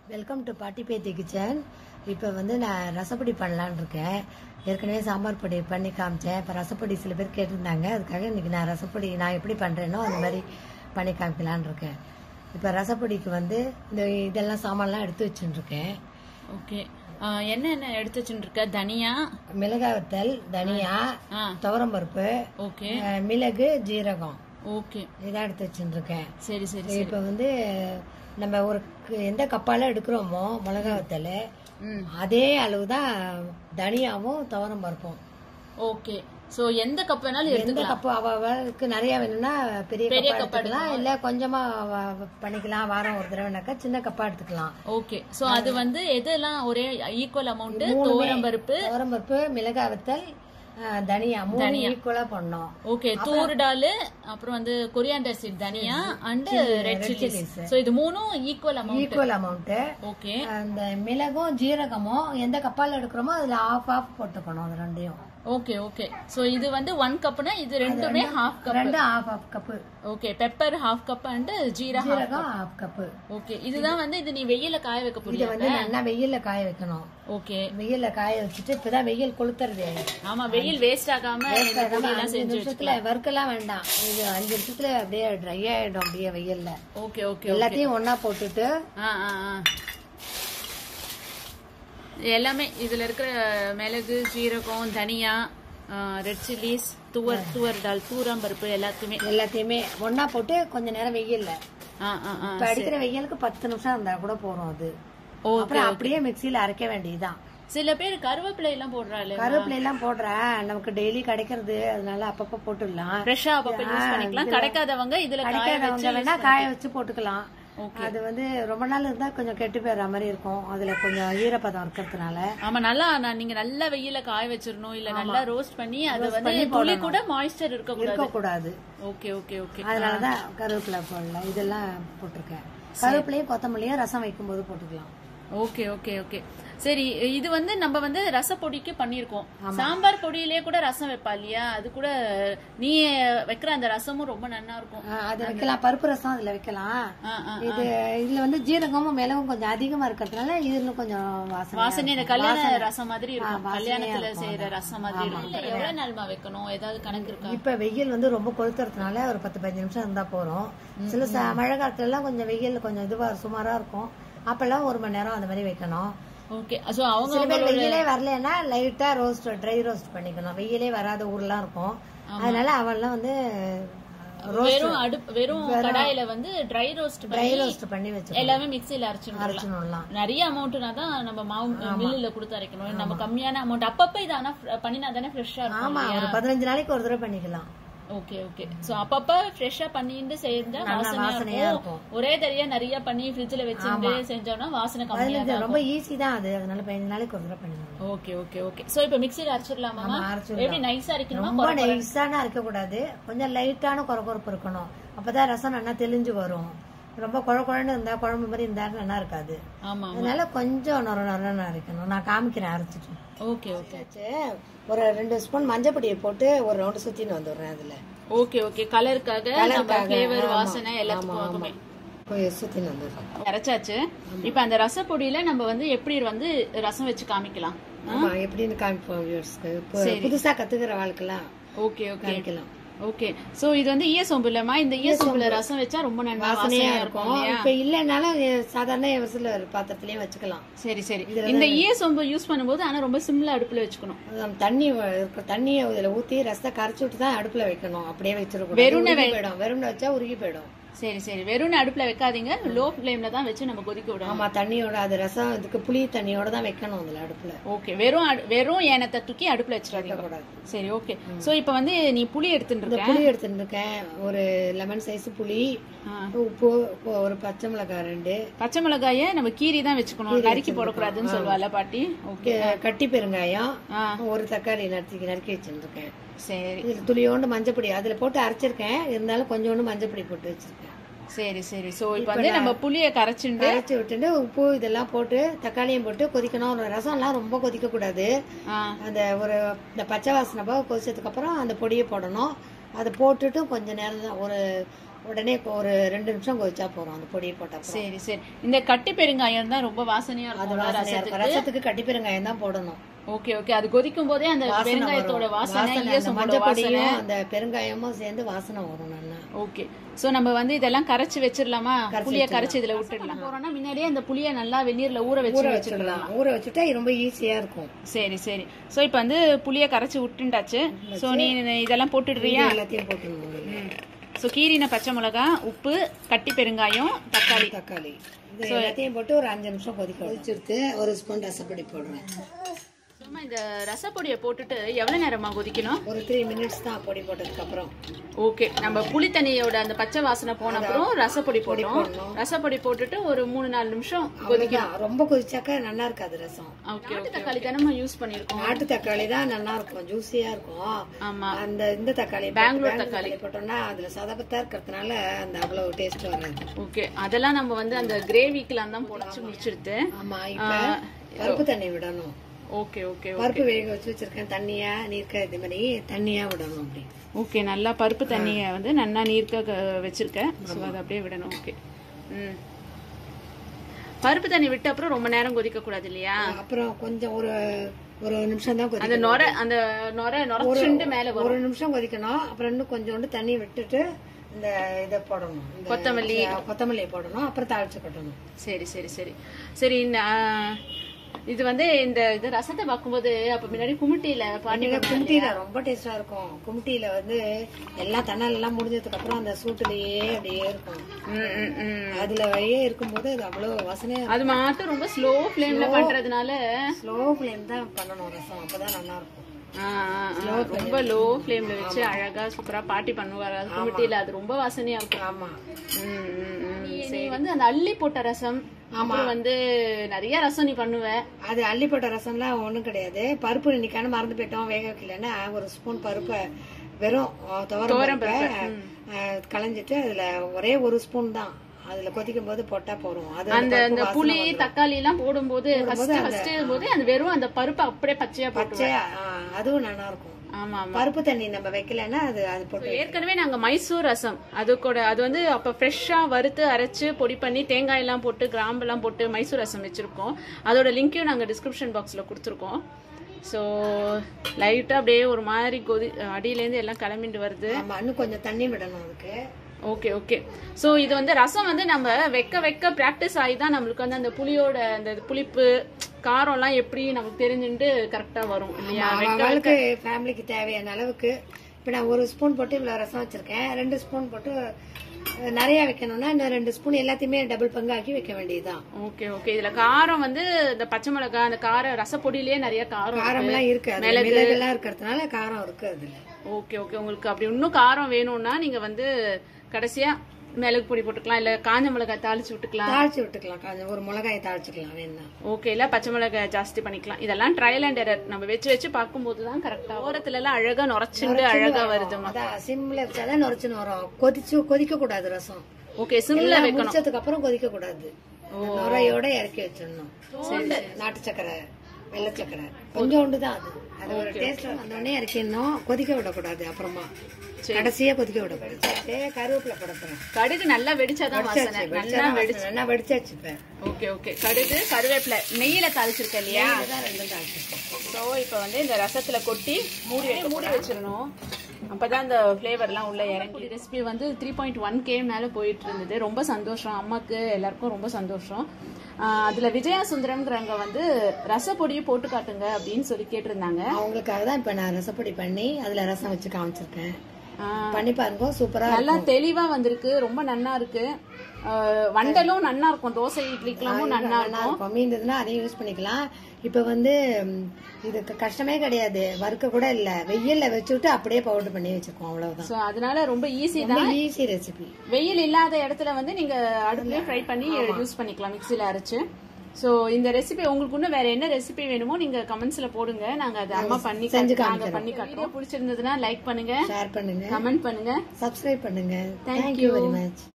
Welcome to பாட்டி பேத்தி kitchen இப்போ வந்து நான் ரசப்பொடி பண்ணலான்னு இருக்கேன் ஏற்கனவே சாம்பார் பொடி பண்ணி காமிச்சேன் இப்போ ரசப்பொடி சில பேர் கேட்டிருந்தாங்க அதுக்காக இன்னைக்கு நான் ரசப்பொடி நான் எப்படி பண்ணுறேனோ அந்த மாதிரி பண்ணி காமிக்கலான்னு இருக்கேன் இப்போ ரசப்பொடிக்கு வந்து இந்த இதெல்லாம் சாமான்லாம் எடுத்து வச்சுருக்கேன் ஓகே என்னென்ன எடுத்து வச்சுருக்க தனியா மிளகாய் வத்தல் தனியா ஆ துவரம்பருப்பு ஓகே அஹ், மிளகு ஜீரகம் ஓகே இதான் எடுத்து வச்சுருக்கேன் சரி சரி சரி இப்போ வந்து நம்ம ஒரு க- எந்த கப்பால எடுக்கிறோமோ மிளகா வத்தல் ம் அதே அளவு தான் தனியாவும் துவரம் பருப்பும் ஓகே சோ எந்த கப் வேணாலும் எந்த எடுத்துக்கலாம் கப்பு அவ அவளுக்கு நிறைய வேணும்னா பெரிய பெரிய கப்பா கப்பா எடுத்துக்கலாம் இல்ல கொஞ்சமா வ- வ- பண்ணிக்கலாம் வாரம் ஒரு தடவைனாக்கா சின்ன கப்பா எடுத்துக்கலாம் ஓகே சோ அது வந்து எதெல்லாம் ஒரே ஈக்குவல் அமௌண்ட் துவரம் பருப்பு துவரம் பருப்பு மிளகாய் வத்தல் அஹ், தனியா மூணு ஈக்குவலா பண்ணோம் ஓகே தூர் டால் அப்புறம் வந்து கொரியாண்டர் சீட் தனியா அண்ட் ரெட் சில்லிஸ் சோ இது மூணும் equal amount equal amount okay அந்த மிளகும் ஜீரகமும் எந்த கப்பால எடுக்கிறோமோ அதுல ஆஃப் ஆஃப் போட்டுக்கணும் அது ரெண்டையும் ஓகே ஓகே சோ இது வந்து ஒன் கப்னா இது ரெண்டுமே ஹாஃப் கப் ரெண்டும் half half cup okay pepper half cup and jeera half ஜீரகம் ஆஃப் கப்பு ஓகே இதுதான் வந்து இது நீ வெயில காய வைக்க இதை போறியா வந்து நல்லா வெயில்ல காய வைக்கணும் ஓகே வெயில்ல காய வச்சுட்டு இப்பதான் வெயில் கொளுத்துறது ஆமா வெயில் வேஸ்ட் ஆகாம இந்த பொடி எல்லாம் அஞ்சு செஞ்சு நிமிஷத்துல வறுக்கலாம் வேண்டாம் இது அஞ்சு நிமிஷத்துல அப்படியே ட்ரை ஆயிடும் அப்படியே வெயில்ல ஓகே ஓகே எல்லாத்தையும் ஒண்ணா போட்டுட்டு ஆ ஆ ஆ எல்லாமே இதுல இருக்கிற மிளகு ஜீரகம் தனியா ரெட் சில்லிஸ் துவர் துவர் டால் தூரம் பருப்பு எல்லாத்தையுமே எல்லாத்தையுமே ஒண்ணா போட்டு கொஞ்ச நேரம் வெயில்ல ஆ ஆ ஆ இப்ப அடிக்கிற வெயிலுக்கு பத்து நிமிஷம் இருந்தா கூட போறோம் அது ஓகே அப்புறம் அப்படியே மிக்சியில அரைக்க வேண்டியதுதான் சில பேர் கருவேப்பிலை எல்லாம் போடுறாள் கருவேப்பிலை எல்லாம் போடுற நமக்கு டெய்லி கிடைக்கிறது அதனால அப்பப்ப போட்டுடலாம் ஃப்ரெஷ்ஷா அப்பப்ப யூஸ் பண்ணிக்கலாம் கிடைக்காதவங்க இதுல காய கிடைக்காதவங்க வேணா காய வச்சு போட்டுக்கலாம் Okay. அது வந்து ரொம்ப நாள் இருந்தா கொஞ்சம் கெட்டு போயிடுற மாதிரி இருக்கும் அதுல கொஞ்சம் ஈரப்பதம் இருக்கிறதுனால ஆமா நல்லா நான் நீங்க நல்லா வெயில காய வச்சிரணும் இல்ல நல்லா ரோஸ்ட் பண்ணி அது வந்து துளி கூட மாய்ஸ்சர் இருக்க கூடாது இருக்கக்கூடாது ஓகே ஓகே ஓகே அதனாலதான் கருவேப்பிலை போடல இதெல்லாம் போட்டிருக்கேன் கருவேப்பிலையும் கொத்தமல்லியும் ரசம் வைக்கும்போது போட்டுக்கலாம் ஓகே ஓகே ஓகே சரி இது வந்து நம்ம வந்து ரசப்பொடிக்கு பண்ணிருக்கோம் சாம்பார் பொடியிலே கூட ரசம் வைப்பா இல்லையா அது கூட நீ வைக்கிற அந்த ரசமும் ரொம்ப நல்லா இருக்கும் ஆ, அது வைக்கலாம் பருப்பு ரசம் அதுல வைக்கலாம் ஆ, ஆ. இது இதுல வந்து ஜீரகமும் மிளகும் கொஞ்சம் அதிகமா இருக்கிறதுனால இது இன்னும் கொஞ்சம் வாசனை வாசனை இந்த கல்யாண ரசம் மாதிரி இருக்கும் வாசனையா கல்யாணத்துல இருக்கும் செய்யற ரசம் மாதிரி இருக்கும் இல்ல, எவ்வளவு நாள்மா வைக்கணும் ஏதாவது கணக்கு இருக்கா இப்ப வெயில் வந்து ரொம்ப கொளுத்துறதுனால ஒரு பத்து பதினஞ்சு நிமிஷம் இருந்தா போறோம் சில ச- மழை காலத்துல எல்லாம் கொஞ்சம் வெயில் கொஞ்சம் இதுவா சுமாரா இருக்கும் அப்பெல்லாம் ஒரு மணி நேரம் அந்த மாதிரி வைக்கணும் ஓகே சோ அவங்க சில பேர் வெயிலே வரலன்னா லைட்டா ரோஸ்ட் ட்ரை ரோஸ்ட் பண்ணிக்கணும் வெயிலே வராத ஊர்லாம் இருக்கும் அதனால அவெல்லாம் வந்து வெறும் அடுப்பு வெறும் கடாயில வந்து ட்ரை ரோஸ்ட் ட்ரை பண்ணி ரோஸ்ட் பண்ணி வச்சு எல்லாமே மிக்ஸில அரைச்சிடலாம் அரைச்சிடலாம் நிறைய அமௌண்ட்னா தான் நம்ம மாவு மில்லுல கொடுத்து அரைக்கணும் நம்ம கம்மியான அமௌண்ட் அப்பப்ப இது ஆனா fr- பண்ணினா தானே ஃப்ரெஷ்ஷா இருக்கும் ஆமா ஒரு பதினஞ்சு நாளைக்கு ஒரு தடவை பண்ணிக்கலாம் ஓகே ஓகே சோ அப்பப்ப ஃப்ரெஷ்ஷா பண்ணிட்டு செஞ்சா வாசனையா வாசனையா இருக்கும் ஒரே தடவையா நிறைய பண்ணி ஃப்ரிட்ஜ்ல வச்சுட்டு செஞ்சோம்னா வாசனை கம்மியா பதினஞ்சு ரொம்ப ஈஸி தான் அது அதனால பதினஞ்சு நாளைக்கு ஒரு தடவை பண்ணிக்கலாம் ஓகே ஓகே ஓகே சோ இப்போ மிக்ஸில அரைச்சிடலாமா அரைச்சிடலாம். எப்படி நைஸா அரைக்கணுமா ரொம்ப நைஸான அரைக்க கூடாது கொஞ்சம் லைட்டான குறக்குறப்பு இருக்கணும் அப்பதான் ரசம் நல்லா தெளிஞ்சு வரும் ரொம்ப குழ குழன்னு இருந்தா குழம்பு மாதிரி இருந்தா நல்லா இருக்காது ஆமா அதனால கொஞ்சம் நொர நொரன்னு அரைக்கணும் நான் காமிக்கிறேன் அரைச்சிட்டு ஓகே ஓகே ஒரு ரெண்டு ஸ்பூன் மஞ்சள் பொடியை போட்டு ஒரு ரவுண்டு சுத்தின்னு வந்துடுறேன் அதுல ஓகே ஓகே கலருக்காக நம்ம ஃப்ளேவர் வாசனை எல்லாத்துக்கும் போய் சுத்தின்னு வந்துடுறேன் அரைச்சாச்சு இப்ப அந்த ரசப்பொடியில நம்ம வந்து எப்படி வந்து ரசம் வச்சு காமிக்கலாம் ஆமா எப்படின்னு காமிப்போம் viewers-க்கு. இப்போ புதுசா கத்துக்கிற வாழ்க்கெல்லாம் ஓகே ஓகே காமிக்கலாம் ஓகே சோ இது வந்து ஈய சோம்பு இல்லம்மா இந்த ஈய சோம்புல ரசம் வச்சா ரொம்ப நல்லா வாசனையா வாசனையா இருக்கும் இருக்கும் இல்லையா இப்ப இல்லைனாலும் சாதாரண எவசில பாத்திரத்திலயே வச்சுக்கலாம் சரி சரி இந்த ஈய சோம்பு யூஸ் பண்ணும்போது ஆனா ரொம்ப சிம்ல அடுப்புல வச்சுக்கணும் நம்ம தண்ணி வ- இருக்க தண்ணியை இதுல ஊத்தி ரசத்தை கரைச்சு விட்டு தான் அடுப்புல வைக்கணும் அப்படியே வச்சிருக்கணும் வெறும்னே உருகி போயிடும் வெறும்னு வச்சா உருகி போயிடும் சரி சரி வெறும் அடுப்புல வைக்காதீங்க லோ ஃப்ளேம்ல தான் வச்சு நம்ம கொதிக்க விடணும் ஆமா தண்ணியோட அது ரசம் இதுக்கு புளி தண்ணியோட தான் வைக்கணும் அதுல அடுப்புல ஓகே வெறும் அடு- வெறும் ஏனத்தை தூக்கி அடுப்புல வச்சிடாதீங்க கூடாது சரி ஓகே சோ இப்போ வந்து நீ புளி எடுத்துட்டு இந்த இருக்க புளி எடுத்துட்டு இருக்கேன் ஒரு லெமன் சைஸ் புளி ஆ. உப்பு ஒரு பச்சை மிளகாய் ரெண்டு பச்சை மிளகாய நம்ம கீரி தான் வச்சுக்கணும் நறுக்கி போடக்கூடாதுன்னு சொல்லுவாள்ல பாட்டி ஓகே கே- கட்டி பெருங்காயம் ஆ ஒரு தக்காளி நறுக்கி நறுக்கி வச்சிருக்கேன் சரி இதுல துளியோண்டு மஞ்சப்பொடி அதுல போட்டு அரைச்சிருக்கேன் இருந்தாலும் கொஞ்சோண்டு மஞ்சப்பொடி போட்டு வச்சிருக்கேன் சரி சரி சோ இப்போ வந்து நம்ம புளிய கரைச்சுண்டு அரைச்சி விட்டுட்டு உப்பு இதெல்லாம் போட்டு தக்காளியும் போட்டு கொதிக்கணும் ஒரு ரசம்லாம் ரொம்ப கொதிக்க கூடாது ஆ அந்த ஒரு இந்த பச்சை வாசனை போக கொதிச்சதுக்கு அப்புறம் அந்த பொடியை போடணும் அதை போட்டுட்டு கொஞ்ச நேரம் தான் ஒரு உடனே இப்போ ஒரு ரெண்டு நிமிஷம் கொதிச்சா போறோம் அந்த பொடியை போட்டா அப்புறம். சரி சரி இந்த கட்டி பெருங்காயம் தான் ரொம்ப வாசனையா அது இருக்கும் வாசனையா இருக்கும் ரசத்துக்கு கட்டி பெருங்காயம் தான் போடணும் ஓகே ஓகே அது கொதிக்கும் போதே அந்த வாசனை பெருங்காயத்தோட வரும். வாசனை வாசனை, அந்த ஈயசம்போட மஞ்சள் வாசனை பொடியும் அந்த பெருங்காயமும் சேர்ந்து வாசனை வரும் நல்லா ஓகே சோ நம்ம வந்து இதெல்லாம் கரைச்சு வச்சிடலாமா கரைச்சு புளிய கரைச்சு இதுல விட்டுடலாம் போறோம்னா முன்னாடியே அந்த புளிய நல்லா வெந்நீர்ல ஊற வச்சு ஊற வச்சிடலாம் வச்சுக்கலாம் ஊற வச்சுட்டா இது ரொம்ப ஈஸியா இருக்கும் சரி சரி சோ இப்போ வந்து புளிய கரைச்சு விட்டுண்டாச்சு சோ நீ இதெல்லாம் போட்டுடுறியா இது எல்லாத்தையும் போட்டுருணும் சோ கீரின பச்சை மிளகா உப்பு கட்டி பெருங்காயம் தக்காளி தக்காளி இது எல்லாத்தையும் போட்டு ஒரு அஞ்சு நிமிஷம் கொதிக்க கொதிச்சிருத்து ஒரு ஸ்பூன் ரசப்பொடி போடுறேன் சும்மா இந்த ரசப்பொடியை போட்டுட்டு எவ்வளவு நேரமா கொதிக்கணும் ஒரு த்ரீ மினிட்ஸ் தான் பொடி போட்டதுக்கு அப்புறம் ஓகே நம்ம புளி தண்ணியோட அந்த பச்சை வாசனை போன அப்புறம் ரசப்பொடி போட்டோம் போடணும். ரசப்பொடி போட்டுட்டு ஒரு மூணு நாலு நிமிஷம் கொதிக்கலாம் ரொம்ப கொதிச்சாக்கா நல்லா இருக்காது ரசம் ஓகே ஓகே தக்காளி தானே யூஸ் பண்ணிருக்கோம் நாட்டு தக்காளி தான் நல்லா இருக்கும் ஜூஸியா இருக்கும் ஆமா அந்த இந்த தக்காளி பெங்களூர் தக்காளி போட்டோம்னா அதுல சதபத்தா இருக்கிறதுனால அந்த அவ்வளவு டேஸ்ட் வராது ஓகே அதெல்லாம் நம்ம வந்து அந்த கிரேவிக்கெல்லாம் தான் போடச்சு முடிச்சிருது ஆமா இப்ப பருப்பு தண்ணி விடணும் ஓகே ஓகே பருப்பு வேக வச்சு வச்சிருக்கேன் தண்ணியா நீர்க்க இது மாதிரி தண்ணியா விடணும் அப்படி ஓகே நல்லா பருப்பு தண்ணியை வந்து நல்லா நீர்க்க க- வச்சிருக்கேன் ஸோ அதை அப்படியே விடணும் ஓகே ம் பருப்பு தண்ணி விட்ட அப்புறம் ரொம்ப நேரம் கொதிக்க கூடாது இல்லையா அப்புறம் கொஞ்சம் ஒரு ஒரு நிமிஷம் தான் அந்த கொதிக்கணும் நொர அந்த நொர நொரச்சுண்டு மேல வரும் ஒரு நிமிஷம் கொதிக்கணும் அப்புறம் இன்னும் கொஞ்சோண்டு தண்ணி விட்டுட்டு இந்த இதை போடணும் இந்த கொத்தமல்லி. கொத்தமல்லி போடணும் அப்புறம் தாளிச்சு கொட்டணும் சரி சரி சரி சரி இந்த ஆ, இது வந்து இந்த இது ரசத்தை பார்க்கும்போது அப்ப முன்னாடி குமிட்டியில பாட்டி நீங்க கும்டியில ரொம்ப டேஸ்டா இருக்கும் கும்டியில வந்து எல்லா தணல் எல்லாம் முடிஞ்சதுக்கு அப்புறம் அந்த சூட்டுலயே அப்படியே இருக்கும் ம், ம், ம். அதுல வழியே இருக்கும்போது அது அவ்வளவு வாசனையா அது மட்டும் ரொம்ப ஸ்லோ ஃப்ளேம்ல பண்றதுனால ஸ்லோ ஃபிளேம் தான் பண்ணணும் ரசம் அப்பதான் நல்லா இருக்கும் ஆ, ஆ, ஆ, ரொம்ப லோ ஃப்ளேம்ல வச்சு அழகா சூப்பரா பாட்டி பண்ணுவாரு அது குமிட்டியில அது ரொம்ப வாசனையா இருக்கும் ஆமா ம், ம், ம். நீ வந்து அந்த அள்ளி போட்ட ரசம் அப்புறம் வந்து நிறைய ரசம் நீ பண்ணுவ அது அள்ளி போட்ட ரசம்லாம் ஒண்ணும் கிடையாது பருப்பு இன்னைக்கான மறந்து போயிட்டோம் வேக வைக்கலன்னா ஒரு ஸ்பூன் பருப்பை வெறும் துவரம் பருப்பை அஹ், களைஞ்சிட்டு அதுல ஒரே ஒரு ஸ்பூன் தான் அதுல கொதிக்கும் போது போட்டா போறோம் அது அந்த அந்த புளி தக்காளி எல்லாம் போடும்போது ஃபர்ஸ்ட் ஃபர்ஸ்ட் போது அந்த வெறும் அந்த பருப்பு அப்படியே பச்சையா போட்டு பச்சையா ஆ, அதுவும் நல்லா இருக்கும் ஆமா ஆமா பருப்பு தண்ணி நம்ம வைக்கலன்னா அது அது போட்டு ஏற்கனவே நாங்க மைசூர் ரசம் அது கூட அது வந்து அப்ப ஃப்ரெஷ்ஷா வறுத்து அரைச்சு பொடி பண்ணி தேங்காய் எல்லாம் போட்டு கிராம்பு எல்லாம் போட்டு மைசூர் ரசம் வச்சிருக்கோம் அதோட லிங்க்கையும் நாங்க டிஸ்கிரிப்ஷன் பாக்ஸ்ல கொடுத்துருக்கோம் ஸோ லைட்டா அப்படியே ஒரு மாதிரி கொதி அடியிலேருந்து எல்லாம் கிளம்பிட்டு வருது ஆமா இன்னும் கொஞ்சம் தண்ணி விடணும் அதுக்கு ஓகே ஓகே ஸோ இது வந்து ரசம் வந்து நம்ம வைக்க வைக்க ப்ராக்டிஸ் ஆகி தான் நம்மளுக்கு வந்து அந்த புளியோட அந்த புளிப்பு காரம்லாம் எப்படி நமக்கு தெரிஞ்சுட்டு கரெக்டா வரும் இல்லையா அவளுக்கு ஃபேமிலிக்கு தேவையான அளவுக்கு இப்ப நான் ஒரு ஸ்பூன் போட்டு இவ்வளவு ரசம் வச்சிருக்கேன் ரெண்டு ஸ்பூன் போட்டு அஹ், நிறைய வைக்கணும்னா இன்னும் ரெண்டு ஸ்பூன் எல்லாத்தையுமே டபுள் பங்காக்கி வைக்க வேண்டியதுதான் ஓகே ஓகே இதுல காரம் வந்து இந்த பச்சை மிளகாய் அந்த கார ரசப்பொடியிலேயே நிறைய காரம் இருக்கு. காரம்லாம் இருக்கு அது மிளகுலாம் இருக்கிறதுனால காரம் இருக்கு அதுல ஓகே ஓகே உங்களுக்கு அப்படி இன்னும் காரம் வேணும்னா நீங்க வந்து கடைசியா மிளகு பொடி போட்டுக்கலாம் இல்ல காஞ்ச மிளகாய் தாளிச்சு விட்டுக்கலாம் தாளிச்சு விட்டுக்கலாம் கொஞ்சம் ஒரு மிளகாயை தாளிச்சுக்கலாம் வேணா ஓகே இல்ல பச்சை மிளகாய் ஜாஸ்தி பண்ணிக்கலாம் இதெல்லாம் ட்ரையல் அண்ட் எரர் நம்ம வச்சு வச்சு பார்க்கும்போது தான் கரெக்டா ஓரத்துல எல்லாம் அழகா நுரைச்சுண்டு அழகா வருதுமா அதான் சிம்ல வச்சாதான் நுரைச்சுன்னு வரும் கொதிச்சு கொதிக்க கூடாது ரசம் ஓகே சிம்ல எல்லாம் வைக்கணும் முடிச்சதுக்கு அப்புறம் கொதிக்க கூடாது அந்த நுரையோட இறக்கி வச்சிடணும் நாட்டு சக்கரை வெள்ளை சக்கரை கொஞ்சோண்டு தான் அது அது ஒரு டேஸ்ட் வந்தோடனே இறக்கிடணும் கொதிக்க விடக்கூடாது அப்புறமா கடைசியா கொதிக்க விடக்கூடாது கருவேப்பிலை படத்துறேன் கடுகு நல்லா வெடிச்சாதான் வாசனை நல்லா வெடிச்சு நல்லா வெடிச்சாச்சு இப்ப ஓகே ஓகே கடுகு கருவேப்பிலை நெய்யில தாளிச்சிருக்க இல்லையா இதுதான் ரெண்டும் தாளிச்சிருக்கேன் ஸோ இப்போ வந்து இந்த ரசத்துல கொட்டி மூடி வைக்க மூடி வச்சிடணும் அப்பதான் அந்த ஃப்ளேவர்லாம் உள்ள இறங்கி ரெசிபி வந்து த்ரீ பாயிண்ட் ஒன் கே மேல போயிட்டு இருந்தது ரொம்ப சந்தோஷம் அம்மாக்கு எல்லாருக்கும் ரொம்ப சந்தோஷம் ஆஹ் அதுல விஜயா சுந்தரம்ங்கிறவங்க வந்து ரசப்பொடியும் போட்டு காட்டுங்க அப்படின்னு சொல்லி கேட்டிருந்தாங்க அவங்களுக்காக தான் இப்ப நான் ரசப்பொடி பண்ணி அதுல ரசம் வச்சு காமிச்சிருக்கேன் ஆஹ் பண்ணி பாருங்க சூப்பரா நல்லா தெளிவா வந்திருக்கு ரொம்ப நன்னா இருக்கு ஆஹ் வண்டலும் நன்னா இருக்கும் தோசை இட்லிக்கெல்லாமும் நன்னா நல்லா இருக்கும் மீந்ததுன்னா அதையும் யூஸ் பண்ணிக்கலாம் இப்ப வந்து ம், இதுக்கு கஷ்டமே கிடையாது வறுக்க கூட இல்ல வெயில்ல வச்சுட்டு அப்படியே பவுடர் பண்ணி வச்சிருக்கோம் அவ்வளவுதான் ஸோ அதனால ரொம்ப ஈஸி தான் ரொம்ப ஈஸி ரெசிபி வெயில் இல்லாத இடத்துல வந்து நீங்க அடுப்புலயே ஃப்ரை பண்ணி யூஸ் பண்ணிக்கலாம் மிக்ஸில அரைச்சு சோ இந்த ரெசிபி உங்களுக்கு இன்னும் வேற என்ன ரெசிபி வேணுமோ நீங்க கமெண்ட்ஸ்ல போடுங்க நாங்க அதை அம்மா பண்ணி செஞ்சு காட்டு- நாங்க பண்ணி காட்டுறோம் பிடிச்சிருந்ததுன்னா லைக் பண்ணுங்க ஷேர் பண்ணுங்க கமெண்ட் பண்ணுங்க சப்ஸ்கிரைப் பண்ணுங்க Thank தேங்க்யூ வெரி மச்